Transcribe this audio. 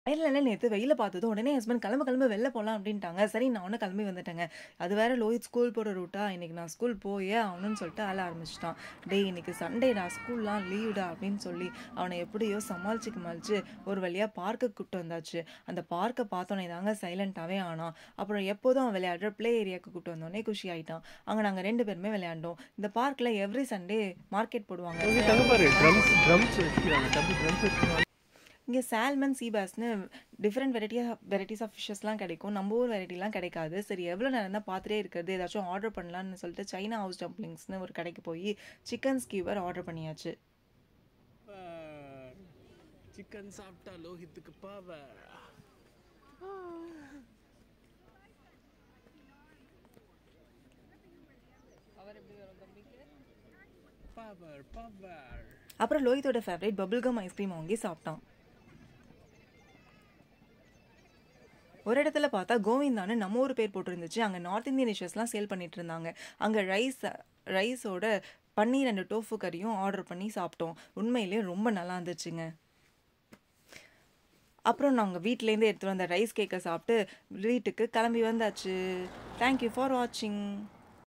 இல்ல நேத்து வெயில பார்த்ததும் உடனே ஹஸ்பண்ட் கிளம்பு கிளம்பு வெளில போலாம் அப்படின்ட்டாங்க. சரி நானும் கிளம்பி வந்துட்டேங்க. அது வேற லோஹித் ஸ்கூல் போற ரூட்டா, இன்னைக்கு நான் ஸ்கூல் போயே ஆகணும்னு சொல்லிட்டு அழ ஆரம்பிச்சுட்டான். டேய் இன்னைக்கு சண்டேடா ஸ்கூல்லாம் லீவுடா அப்படின்னு சொல்லி அவன எப்படியோ சமாளிச்சு கிமாளிச்சு ஒரு வழியா பார்க்குக்கு கூட்டு வந்தாச்சு. அந்த பார்க்க பார்த்தோனே தாங்க சைலண்டாவே ஆனான். அப்புறம் எப்போதும் அவன் விளையாடுற ப்ளே ஏரியாவுக்கு கூட்டு வந்தோனே குஷி ஆயிட்டான். அங்க நாங்க 2 பேருமே விளையாண்டோம். இந்த பார்க்ல எவ்ரி சண்டே மார்க்கெட் போடுவாங்க. ரோஹித் அங்க பாரு ட்ரம்ஸ் ட்ரம்ஸ் வச்சிருக்காங்க தம்பி ட்ரம்ஸ் வச்சிருக்காங்க இங்க சால்மன், சீ பேஸ்ன்னு டிஃபரெண்ட் வெரைட்டியா வெரைட்டிஸ் ஆஃப் ஃபிஷ்ஷஸ்லாம் கிடைக்கும். நம்ம ஊர் வெரைட்டிலாம் கிடைக்காது. சரி எவ்வளோ நேரம் தான் பார்த்துட்டே இருக்கிறது, ஏதாச்சும் ஆர்டர் பண்ணலான்னு சொல்லிட்டு சைனா ஹவுஸ் டம்ப்ளிங்ஸ்ன்னு ஒரு கடைக்கு போய் சிக்கன் ஸ்கீவர் ஆர்டர் பண்ணியாச்சு. சிக்கன் சாப்பிட்டா லோஹித்துக்கு பவர் பவர் பவர் அப்புறம் லோஹித்தோட ஃபேவரட் பபிள் கம் ஐஸ்கிரீம் வாங்கி சாப்பிட்டான். ஒரு இடத்துல பார்த்தா கோவிந்தான்னு நம்ம ஊர் பேர் போட்டிருந்துச்சு. அங்க நார்த் இந்தியன் டிஷ்ஷஸ்லாம் சேல் பண்ணிட்டு இருந்தாங்க. அங்க ரைஸ் ரைஸோட பன்னீர் அண்ட் டோஃபு கறியும் ஆர்டர் பண்ணி சாப்பிட்டோம். உண்மையிலேயே ரொம்ப நல்லா இருந்துச்சுங்க. அப்புறம் நாங்க வீட்லேருந்து எடுத்துட்டு வந்த ரைஸ் கேக்க சாப்பிட்டு வீட்டுக்கு கிளம்பி வந்தாச்சு. தேங்க் யூ ஃபார் வாட்சிங்.